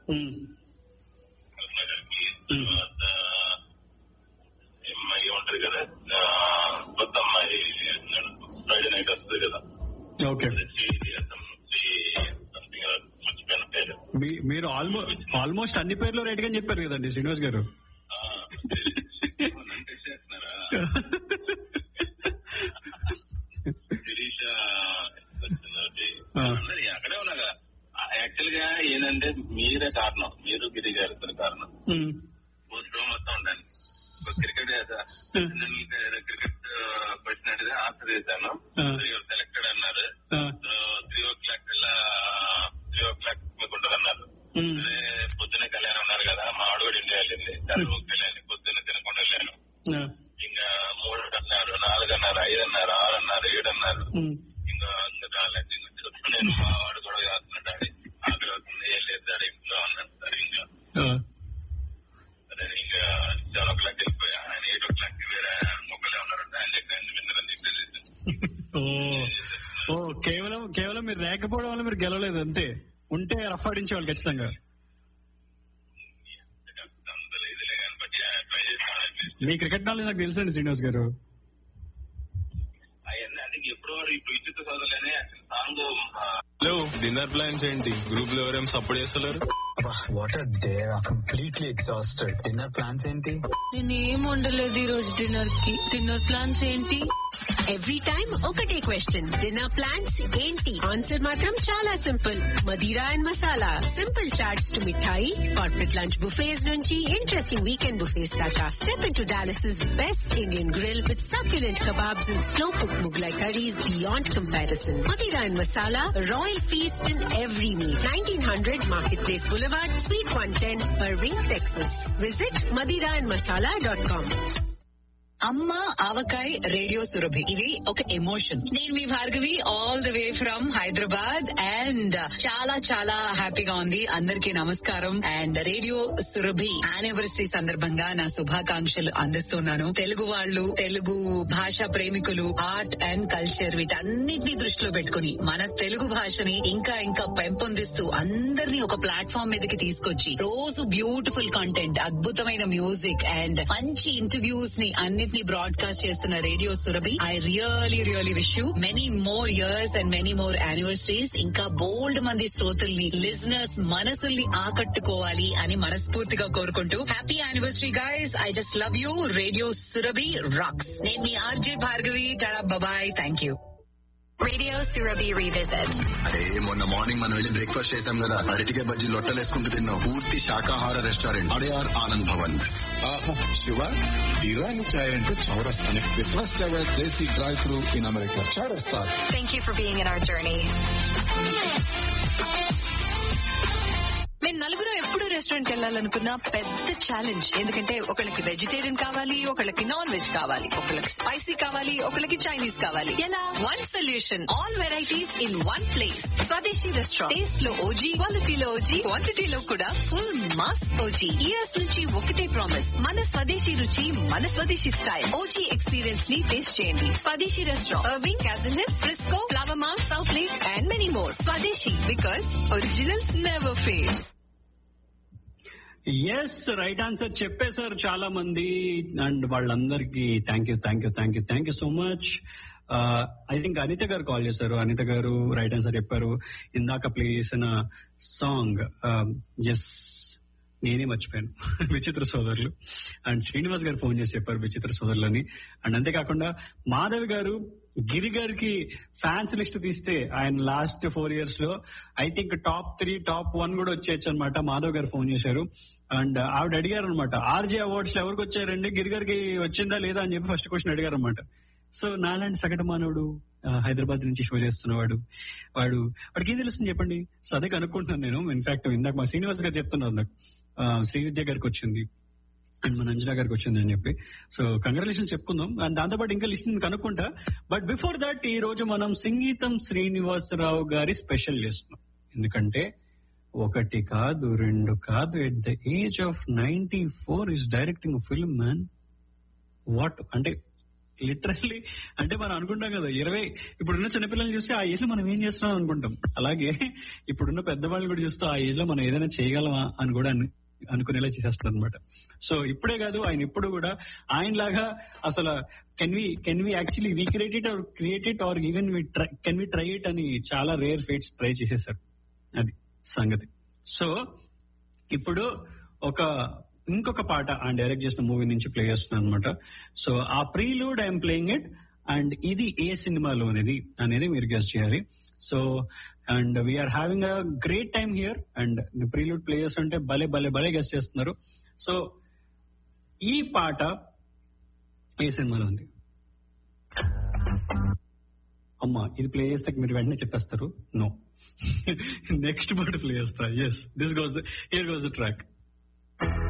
ఉమ్, కల్పన గారికి తర్వాత అమ్మాయి ఉంటది కదా ఆ, కొత్త అమ్మాయి ఫ్రైడే నైట్ వస్తుంది కదా ఓకే అది శ్రీ శ్రీ సంథింగ్ మర్చిపోయిన పేరు మీ- మీరు ఆల్మోస్ట్ ఆల్మోస్ట్ అన్ని పేర్లు రైట్ గా చెప్పారు కదండి శ్రీనివాస్ గారు ఆ, అంటే చేస్తున్నారా శిరీష వచ్చింది ఆ. అన్నది అక్కడే ఉన్నాగా యాక్చువల్ గా ఏంటంటే మీరే కారణం మీరు గిరి గారు ఇద్దరు కారణం ఉమ్, ఓ షో మొత్తం ఉండాలి ఒక క్రికెట్ క్రికెట్ క్వశ్చన్ అడిగితే ఆన్సర్ చేశాను ఆ. సెలెక్టెడ్ అన్నారు ఆ, త్రీ ఓ క్లాక్ కల్లా త్రీ ఓ క్లాక్ మీకు ఉంటుంది అన్నారు ఉమ్, అదే పొద్దున్న కళ్యాణం ఉన్నారు కదా మా ఆడవాడు ఇండియా వెళ్ళింది చదువుకి వెళ్ళాను పొద్దున్న తినకుండా వెళ్ళాను ఆ, ఇంకా మూడు అన్నారు నాలుగు అన్నారు ఐదు అన్నారు ఆరు అన్నారు ఏడు అన్నారు ఉమ్, ఇంకా ఇంకా రాలేదు ఇంకా చెప్తే నేను మా వాడు కూడా చేస్తున్నాడు డాడీ ఆకలి అవుతుంది ఏం లేదు డాడీ ఇంట్లో అన్నాడు సరే ఇంకా ఆ. అదే ఇంకా సెవెన్ ఓ క్లాక్ వెళ్ళిపోయా ఆయన ఎయిట్ ఓ క్లాక్ వేరే మొక్కలే ఉన్నారంటే ఆయన దగ్గర నుంచి విన్నదని చెప్పేసి ఓ ఓ కేవలం కేవలం మీరు లేకపోవడం వల్ల మీరు గెలవలేదు అంతే ఉంటే రఫ్ ఆడించేవాళ్ళు ఖచ్చితంగా అంత లేదులే కానీ బట్టి ట్రై చేస్తాను మీ క్రికెట్ నాలెడ్జ్ నాకు తెలుసండి శ్రీనివాస్ గారు అవన్నీ అంటే ఎప్పుడు వాడు ఇప్పుడు విద్యుత్ చదవలేనే సాంగ్ హలో డిన్నర్ ప్లాన్స్ ఏంటి గ్రూప్ లో ఎవరేం సపోర్ట్ చేస్తలేరు what are day completely exhausted dinner plans ఏంటి నేనేం వండలేదు ఈ రోజు డిన్నర్ కి డిన్నర్ ప్లాన్స్ ఏంటి ఎవ్రీ టైం ఒకటే క్వశ్చన్ డిన్నర్ ప్లాన్స్ ఏంటి ఆన్సర్ మాత్రం చాలా సింపుల్ మదీరా and masala simple chaats to mithai corporate lunch buffets నుంచి ఇంట్రెస్టింగ్ వీకెండ్ బుఫేస్ దాకా step in to Dallas best Indian grill with succulent kebabs and slow cooked Mughlai curries beyond comparison. Madira and Masala, a royal feast in every meal. 1900 Marketplace Boulevard, Suite 110, Irving, Texas. Visit madiraandmasala.com. అమ్మ avakaya radio Surabhi ఇవి ఒక emotion నేను మీ Bhargavi all the way from Hyderabad and చాలా చాలా హ్యాపీగా ఉంది అందరికీ నమస్కారం అండ్ రేడియో సురభి యానివర్సరీ సందర్భంగా నా శుభాకాంక్షలు అందిస్తున్నాను తెలుగు వాళ్ళు తెలుగు భాష ప్రేమికులు ఆర్ట్ అండ్ కల్చర్ వీటన్నిటిని దృష్టిలో పెట్టుకుని మన తెలుగు భాషని ఇంకా ఇంకా పెంపొందిస్తూ అందరినీ ఒక ప్లాట్ఫామ్ మీదకి తీసుకొచ్చి రోజు బ్యూటిఫుల్ కంటెంట్ అద్భుతమైన మ్యూజిక్ అండ్ మంచి ఇంటర్వ్యూస్ ని అన్నిటినీ బ్రాడ్కాస్ట్ చేస్తున్న radio Surabhi I really really wish you many more years and many more anniversaries ఇంకా బోల్డ్ మంది శ్రోతల్ని లిజనర్స్ మనసుల్ని ఆకట్టుకోవాలి అని మనస్ఫూర్తిగా కోరుకుంటూ happy anniversary guys I just love you radio Surabhi rocks నేను మీ ఆర్జే భార్గవి టాడా బాబాయ్ thank you Radio Surabhi Revisit. అరే మొన్న మార్నింగ్ మనం వెళ్ళి బ్రేక్ఫాస్ట్ చేసాం కదా అరటికాయ బజ్జీ లొట్టలేసుకుంటూ తిన్నాం పూర్తి శాకాహార రెస్టారెంట్ అడియార్ ఆనంద్ భవన్ ఆహా శివ ఇరానీ చాయ్ అంటే చౌరస్తానే the first ever desi drive through in America Chowrasta Thank you for being in our journey. మేము నలుగురు ఎప్పుడు రెస్టారెంట్ వెళ్ళాలనుకున్న పెద్ద ఛాలెంజ్ ఎందుకంటే ఒకళ్ళకి వెజిటేరియన్ కావాలి ఒకళ్ళకి నాన్ వెజ్ కావాలి ఒకళ్ళకి స్పైసీ కావాలి ఒకళ్ళకి చైనీస్ కావాలి ఎలా one solution all varieties in one place Swadeshi restaurant taste లో ఓజీ క్వాలిటీలో ఓజీ క్వాంటిటీలో కూడా ఫుల్ మాస్ ఓజీ ఇయర్స్ నుంచి ఒకటే ప్రామిస్ మన స్వదేశీ రుచి మన స్వదేశీ స్టైల్ ఓజీ ఎక్స్పీరియన్స్ ని టేస్ట్ చేయండి స్వదేశీ రెస్టారెంట్ అర్వింగ్ క్యాజన్ Hills Frisco Flower Mark Southlake and many more Swadeshi because originals never fail yes right answer చెప్పేశారు చాలా మంది అండ్ వాళ్ళందరికీ thank you thank you thank you thank you so much I think Anitha garu call చేశారు అనిత గారు right answer చెప్పారు ఇందాక play చేసిన song yes నేనే మర్చిపోయాను విచిత్ర సోదరులు అండ్ శ్రీనివాస్ గారు ఫోన్ చేసి చెప్పారు విచిత్ర సోదరులని అండ్ అంతేకాకుండా మాధవి గారు గిరి గారికి ఫ్యాన్స్ లిస్ట్ తీస్తే ఆయన లాస్ట్ ఫోర్ ఇయర్స్ లో I think top three top one కూడా వచ్చేయచ్చు అనమాట మాధవ్ గారు ఫోన్ చేశారు అండ్ ఆవిడ అడిగారు అనమాట ఆర్జే అవార్డ్స్ లో ఎవరికి వచ్చారండి గిరి గారికి వచ్చిందా లేదా అని చెప్పి ఫస్ట్ క్వశ్చన్ అడిగారు అనమాట సో నాలాంటి సగటు మానవుడు ఆ, హైదరాబాద్ నుంచి షో చేస్తున్నవాడు వాడు వాడికి ఏం తెలుస్తుంది చెప్పండి సో అదే కనుక్కుంటున్నాను నేను ఇన్ఫాక్ట్ ఇందాక మా శ్రీనివాస్ గారు చెప్తున్నారు నాకు ఆ, శ్రీ విద్య గారికి వచ్చింది అండ్ మన అంజనా గారికి వచ్చింది అని చెప్పి సో కంగ్రాచులేషన్ చెప్పుకుందాం అండ్ దాంతోపాటు ఇంకా లిస్ట్ నేను కనుక్కుంటా బట్ బిఫోర్ దట్ ఈ రోజు మనం సంగీతం శ్రీనివాసరావు గారి స్పెషల్ చేస్తున్నాం ఎందుకంటే ఒకటి కాదు రెండు కాదు at the age of ninety four is directing film man what అంటే లిటరల్లీ అంటే మనం అనుకుంటాం కదా ఇరవై ఇప్పుడున్న చిన్నపిల్లల్ని చూస్తే ఆ ఏజ్ లో మనం ఏం చేస్తున్నాం అనుకుంటాం అలాగే ఇప్పుడున్న పెద్దవాళ్ళు కూడా చూస్తూ ఆ ఏజ్ లో మనం ఏదైనా చేయగలమా అని కూడా అను- అనుకునేలా చేసేస్తారు అనమాట సో ఇప్పుడే కాదు ఆయన ఇప్పుడు కూడా ఆయన లాగా అసలు can we can we actually recreate it or create it or even we try can we try it అని చాలా రేర్ ఫేట్స్ ట్రై చేసేసారు అది సంగతి సో ఇప్పుడు ఒక ఇంకొక పాట ఆయన డైరెక్ట్ చేసిన మూవీ నుంచి ప్లే చేస్తున్నాను అనమాట సో ఆ prelude I'm playing it and ఇది ఏ సినిమాలోనిది అనేది మీరు గెస్ట్ చేయాలి so and we're having a great time here and prelude players అంటే భలే భలే భలే గెస్ట్ చేస్తున్నారు సో ఈ పాట ఏ సినిమాలో ఉంది అమ్మా ఇది ప్లే చేస్తే మీరు వెంటనే చెప్పేస్తారు నో నెక్స్ట్ పాట ప్లే చేస్తా yes this goes here goes the track